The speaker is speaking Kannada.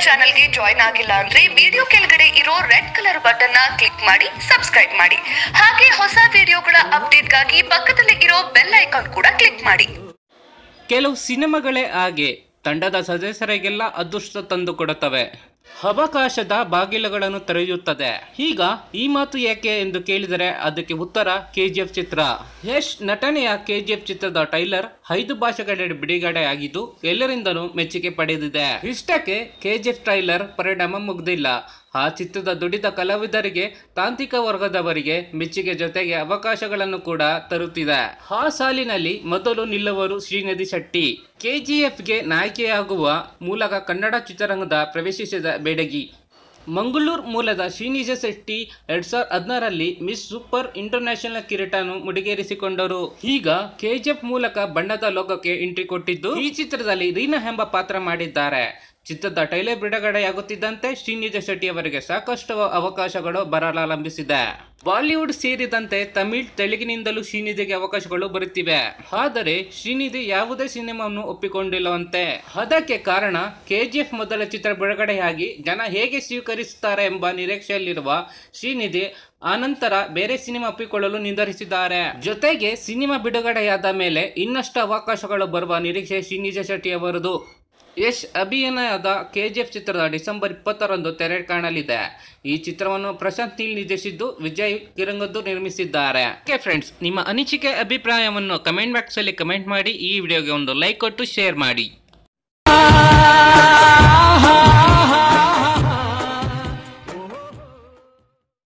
ಚಾನೆಲ್ಗೆ ಜಾಯ್ನ್ ಆಗಿಲ್ಲ ಅಂದ್ರೆ ವಿಡಿಯೋ ಕೆಳಗಡೆ ಇರೋ ರೆಡ್ ಕಲರ್ ಬಟನ್ ನ ಕ್ಲಿಕ್ ಮಾಡಿ ಸಬ್ಸ್ಕ್ರೈಬ್ ಮಾಡಿ ಹಾಗೆ ಹೊಸ ವಿಡಿಯೋಗಳ ಅಪ್ಡೇಟ್ಗಾಗಿ ಪಕ್ಕದಲ್ಲಿ ಇರೋ ಬೆಲ್ ಐಕಾನ್ ಕೂಡ ಕ್ಲಿಕ್ ಮಾಡಿ ಕೆಲವು ಸಿನಿಮಾಗಳೇ ಹಾಗೆ ತಂಡದ ಸದಸ್ಯರಿಗೆಲ್ಲ ಅದೃಷ್ಟ ತಂದು ಕೊಡುತ್ತವೆ ಅವಕಾಶದ ಬಾಗಿಲುಗಳನ್ನು ತೆರೆಯುತ್ತದೆ ಈಗ ಈ ಮಾತು ಏಕೆ ಎಂದು ಕೇಳಿದರೆ ಅದಕ್ಕೆ ಉತ್ತರ ಕೆಜಿಎಫ್ ಚಿತ್ರ ಯಶ್ ನಟನೆಯ ಕೆಜಿಎಫ್ ಚಿತ್ರದ ಟೈಲರ್ ಐದು ಭಾಷೆಗಳಲ್ಲಿ ಬಿಡುಗಡೆ ಆಗಿದ್ದು ಎಲ್ಲರಿಂದಲೂ ಮೆಚ್ಚುಗೆ ಪಡೆದಿದೆ ಇಷ್ಟಕ್ಕೆ ಕೆಜಿಎಫ್ ಟ್ರೈಲರ್ ಪರಿಣಾಮ ಮುಗ್ದಿಲ್ಲ ಆ ಚಿತ್ರದ ದುಡಿದ ಕಲಾವಿದರಿಗೆ ತಾಂತ್ರಿಕ ವರ್ಗದವರಿಗೆ ಮೆಚ್ಚುಗೆ ಜೊತೆಗೆ ಅವಕಾಶಗಳನ್ನು ಕೂಡ ತರುತ್ತಿದೆ ಆ ಸಾಲಿನಲ್ಲಿ ಮೊದಲು ನಿಲ್ಲುವರು ಶ್ರೀನಿಧಿ ಶೆಟ್ಟಿ ಕೆಜಿಎಫ್ಗೆ ನಾಯಕಿಯಾಗುವ ಮೂಲಕ ಕನ್ನಡ ಚಿತ್ರರಂಗದ ಪ್ರವೇಶಿಸಿದ ಬೇಡಗಿ ಮಂಗಳೂರು ಮೂಲದ ಶ್ರೀನಿಜ ಶೆಟ್ಟಿ ಎರಡ್ ಸಾವಿರದ ಹದಿನಾರರಲ್ಲಿ ಮಿಸ್ ಸೂಪರ್ ಇಂಟರ್ನ್ಯಾಷನಲ್ ಕಿರೀಟವನ್ನು ಮುಡಿಗೇರಿಸಿಕೊಂಡರು ಈಗ ಕೆಜಿಎಫ್ ಮೂಲಕ ಬಣ್ಣದ ಲೋಕಕ್ಕೆ ಎಂಟ್ರಿ ಕೊಟ್ಟಿದ್ದು ಈ ಚಿತ್ರದಲ್ಲಿ ರೀನಾ ಎಂಬ ಪಾತ್ರ ಮಾಡಿದ್ದಾರೆ ಚಿತ್ರದ ಟೈಲರ್ ಬಿಡುಗಡೆಯಾಗುತ್ತಿದ್ದಂತೆ ಶ್ರೀನಿಜ ಶೆಟ್ಟಿ ಅವರಿಗೆ ಸಾಕಷ್ಟು ಅವಕಾಶಗಳು ಬರಲಾರಂಭಿಸಿದೆ ಬಾಲಿವುಡ್ ಸೇರಿದಂತೆ ತಮಿಳ್ ತೆಲುಗಿನಿಂದಲೂ ಶ್ರೀನಿಧಿಗೆ ಅವಕಾಶಗಳು ಬರುತ್ತಿವೆ ಆದರೆ ಶ್ರೀನಿಧಿ ಯಾವುದೇ ಸಿನಿಮಾವನ್ನು ಒಪ್ಪಿಕೊಂಡಿಲ್ಲವಂತೆ ಅದಕ್ಕೆ ಕಾರಣ ಕೆಜಿಎಫ್ ಮೊದಲ ಚಿತ್ರ ಬಿಡುಗಡೆಯಾಗಿ ಜನ ಹೇಗೆ ಸ್ವೀಕರಿಸುತ್ತಾರೆ ಎಂಬ ನಿರೀಕ್ಷೆಯಲ್ಲಿರುವ ಶ್ರೀನಿಧಿ ಆನಂತರ ಬೇರೆ ಸಿನಿಮಾ ಒಪ್ಪಿಕೊಳ್ಳಲು ನಿರ್ಧರಿಸಿದ್ದಾರೆ ಜೊತೆಗೆ ಸಿನಿಮಾ ಬಿಡುಗಡೆಯಾದ ಮೇಲೆ ಇನ್ನಷ್ಟು ಅವಕಾಶಗಳು ಬರುವ ನಿರೀಕ್ಷೆ ಶ್ರೀನಿಜ ಶೆಟ್ಟಿ ಅವರದು ಯಶ್ ಅಭಿನಯದ ಕೆಜಿಎಫ್ ಚಿತ್ರದ ಡಿಸೆಂಬರ್ ಇಪ್ಪತ್ತರಂದು ತೆರೆ ಕಾಣಲಿದೆ ಈ ಚಿತ್ರವನ್ನು ಪ್ರಶಾಂತ್ ನೀಲ್ ನಿರ್ದೇಶಿಸಿದ್ದು ವಿಜಯ್ ಕಿರಂಗದ್ದು ನಿರ್ಮಿಸಿದ್ದಾರೆ ಓಕೆ ಫ್ರೆಂಡ್ಸ್ ನಿಮ್ಮ ಅನಿಸಿಕೆ ಅಭಿಪ್ರಾಯವನ್ನು ಕಮೆಂಟ್ ಬಾಕ್ಸಲ್ಲಿ ಕಮೆಂಟ್ ಮಾಡಿ ಈ ವಿಡಿಯೋಗೆ ಒಂದು ಲೈಕ್ ಕೊಟ್ಟು ಶೇರ್ ಮಾಡಿ